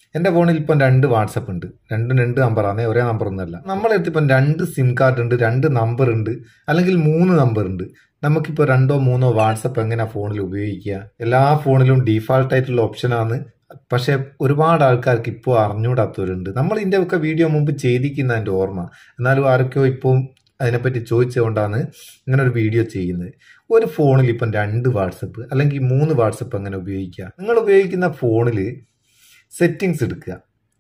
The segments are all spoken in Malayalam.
എൻ്റെ ഫോണിൽ ഇപ്പം രണ്ട് വാട്സപ്പ് ഉണ്ട് രണ്ടും രണ്ട് നമ്പറാണ് ഒരേ നമ്പർ ഒന്നുമല്ല നമ്മളെടുത്ത് ഇപ്പം രണ്ട് സിം കാർഡ് ഉണ്ട് രണ്ട് നമ്പർ ഉണ്ട് അല്ലെങ്കിൽ മൂന്ന് നമ്പർ ഉണ്ട് നമുക്കിപ്പോൾ രണ്ടോ മൂന്നോ വാട്സപ്പ് എങ്ങനെ ഫോണിൽ ഉപയോഗിക്കുക എല്ലാ ഫോണിലും ഡീഫാൾട്ട് ആയിട്ടുള്ള ഓപ്ഷനാണ് പക്ഷെ ഒരുപാട് ആൾക്കാർക്ക് ഇപ്പോൾ അറിഞ്ഞുകൂടാത്തവരുണ്ട് നമ്മൾ ഇതിൻ്റെ ഒക്കെ വീഡിയോ മുമ്പ് ചെയ്തിരിക്കുന്ന എൻ്റെ ഓർമ്മ എന്നാലും ആരൊക്കെയോ ഇപ്പോൾ അതിനെപ്പറ്റി ചോദിച്ചുകൊണ്ടാണ് ഇങ്ങനെ ഒരു വീഡിയോ ചെയ്യുന്നത് ഒരു ഫോണിൽ ഇപ്പം രണ്ട് വാട്സപ്പ് അല്ലെങ്കിൽ മൂന്ന് വാട്സപ്പ് എങ്ങനെ ഉപയോഗിക്കുക നിങ്ങൾ ഉപയോഗിക്കുന്ന ഫോണിൽ സെറ്റിങ്സ് എടുക്കുക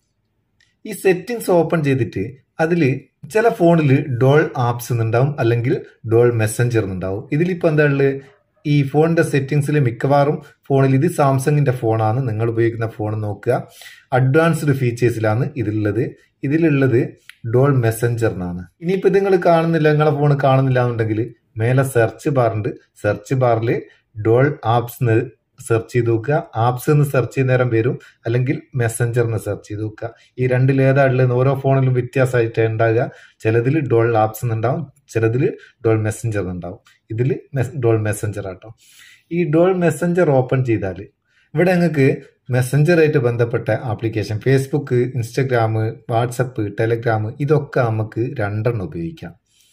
ഈ സെറ്റിങ്സ് ഓപ്പൺ ചെയ്തിട്ട് അതിൽ ചില ഫോണിൽ ഡോൾ ആപ്സ് എന്നുണ്ടാവും അല്ലെങ്കിൽ ഡോൾ മെസ്സഞ്ചർ എന്നുണ്ടാവും ഇതിലിപ്പോൾ എന്താ ഉള്ളത് ഈ ഫോണിന്റെ സെറ്റിങ്സിൽ മിക്കവാറും ഫോണിൽ ഇത് സാംസങ്ങിന്റെ ഫോണാണ് നിങ്ങൾ ഉപയോഗിക്കുന്ന ഫോൺ നോക്കുക അഡ്വാൻസ്ഡ് ഫീച്ചേഴ്സിലാണ് ഇതിലുള്ളത് ഇതിലുള്ളത് ഡോൾ മെസ്സഞ്ചർ എന്നാണ് ഇനിയിപ്പോൾ നിങ്ങൾ കാണുന്നില്ല നിങ്ങളെ ഫോൺ കാണുന്നില്ല എന്നുണ്ടെങ്കിൽ മേലെ സെർച്ച് ബാറുണ്ട് സെർച്ച് ബാറിൽ ഡോൾ ആപ്സ് സെർച്ച് ചെയ്ത് നോക്കുക ആപ്സ് എന്ന് സെർച്ച് ചെയ്യുന്ന നേരം വരും അല്ലെങ്കിൽ മെസ്സഞ്ചർ എന്ന് സെർച്ച് ചെയ്ത് നോക്കുക ഈ രണ്ടിൽ ഏതാ ഉള്ളത് ഓരോ ഫോണിലും വ്യത്യാസമായിട്ട് ഉണ്ടാകുക ചിലതിൽ ഡോൾ ആപ്സ് എന്നുണ്ടാവും ചിലതിൽ ഡോൾ മെസ്സഞ്ചർ എന്നുണ്ടാവും ഇതിൽ ഡോൾ മെസ്സഞ്ചർ ആട്ടോ ഈ ഡോൾ മെസ്സഞ്ചർ ഓപ്പൺ ചെയ്താൽ ഇവിടെ നിങ്ങൾക്ക് മെസ്സഞ്ചറായിട്ട് ബന്ധപ്പെട്ട application Facebook Instagram WhatsApp Telegram ഇതൊക്കെ നമുക്ക് രണ്ടെണ്ണം ഉപയോഗിക്കാം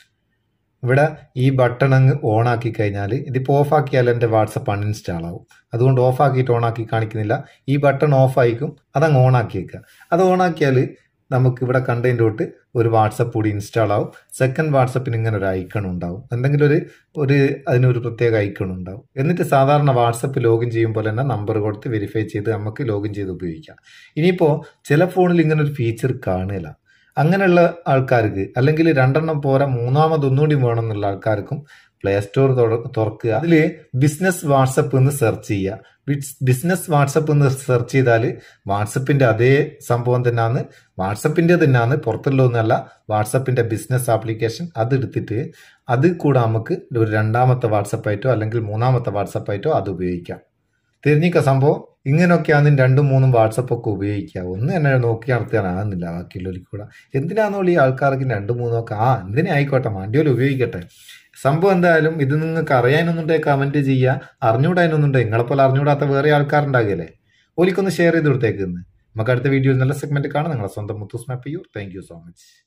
ഇവിടെ ഈ ബട്ടൺ അങ്ങ് ഓൺ ആക്കി കഴിഞ്ഞാൽ ഇതിപ്പോൾ ഓഫ് ആക്കിയാൽ എൻ്റെ വാട്സപ്പ് അൺഇൻസ്റ്റാൾ ആവും അതുകൊണ്ട് ഓഫ് ആക്കിയിട്ട് ഓൺ ആക്കി കാണിക്കുന്നില്ല ഈ ബട്ടൺ ഓഫ് ആയിക്കും അതങ്ങ് ഓൺ ആക്കി വെക്കുക അത് ഓൺ ആക്കിയാൽ നമുക്ക് ഇവിടെ കണ്ടതിൻ്റെ തൊട്ട് ഒരു വാട്സപ്പ് കൂടി ഇൻസ്റ്റാൾ ആവും സെക്കൻഡ് വാട്സപ്പിന് ഇങ്ങനെ ഒരു ഐക്കൺ ഉണ്ടാവും എന്തെങ്കിലും ഒരു ഒരു അതിനൊരു പ്രത്യേക ഐക്കൺ ഉണ്ടാവും എന്നിട്ട് സാധാരണ വാട്സപ്പ് ലോഗിൻ ചെയ്യുമ്പോൾ തന്നെ നമ്പർ കൊടുത്ത് വെരിഫൈ ചെയ്ത് നമുക്ക് ലോഗിൻ ചെയ്ത് ഉപയോഗിക്കാം ഇനിയിപ്പോൾ ചില ഫോണിൽ ഇങ്ങനെ ഒരു ഫീച്ചർ കാണുകയില്ല അങ്ങനെയുള്ള ആൾക്കാർക്ക് അല്ലെങ്കിൽ രണ്ടെണ്ണം പോരാ മൂന്നാമത് ഒന്നുകൂടി വേണം എന്നുള്ള ആൾക്കാർക്കും പ്ലേ സ്റ്റോർ തുറക്കുക അതിൽ ബിസിനസ് വാട്സപ്പ് എന്ന് സെർച്ച് ചെയ്യുക ബിസിനസ് വാട്സപ്പ് എന്ന് സെർച്ച് ചെയ്താൽ വാട്സപ്പിന്റെ അതേ സംഭവം തന്നെയാണ് വാട്സപ്പിന്റെ തന്നെയാണ് പുറത്തുള്ള ഒന്നല്ല വാട്സപ്പിന്റെ ബിസിനസ് ആപ്ലിക്കേഷൻ അത് എടുത്തിട്ട് അത് കൂടെ നമുക്ക് ഒരു രണ്ടാമത്തെ വാട്സപ്പായിട്ടോ അല്ലെങ്കിൽ മൂന്നാമത്തെ വാട്സപ്പായിട്ടോ അത് ഉപയോഗിക്കാം തിരിഞ്ഞിക്ക സംഭവം ഇങ്ങനെയൊക്കെയാണ് രണ്ടും മൂന്നും വാട്സപ്പ് ഒക്കെ ഉപയോഗിക്കുക ഒന്ന് എന്നെ നോക്കി നടത്താനാകുന്നില്ല ബാക്കിയുള്ളവർക്ക് കൂടെ എന്തിനാണോ ഈ ആൾക്കാർക്ക് രണ്ടും മൂന്നും ഒക്കെ ആ എന്തിനാ ആയിക്കോട്ടെ വണ്ടിയോല് ഉപയോഗിക്കട്ടെ സംഭവം എന്തായാലും ഇത് നിങ്ങൾക്ക് അറിയാനൊന്നുണ്ടെങ്കിൽ കമന്റ് ചെയ്യുക അറിഞ്ഞുകൂടാനൊന്നുണ്ടെങ്കിൽ നിങ്ങളെപ്പോലെ അറിഞ്ഞുകൂടാത്ത വേറെ ആൾക്കാരുണ്ടാകില്ലേ ഓലിക്കൊന്ന് ഷെയർ ചെയ്ത് കൊടുത്തേക്കുന്നത് നമുക്ക് അടുത്ത വീഡിയോയിൽ നല്ല സെഗ്മെന്റ് കാണാം നിങ്ങളെ സ്വന്തം മുത്തൂസ് മാപ്പ് ചെയ്യൂ താങ്ക് യു സോ മച്ച്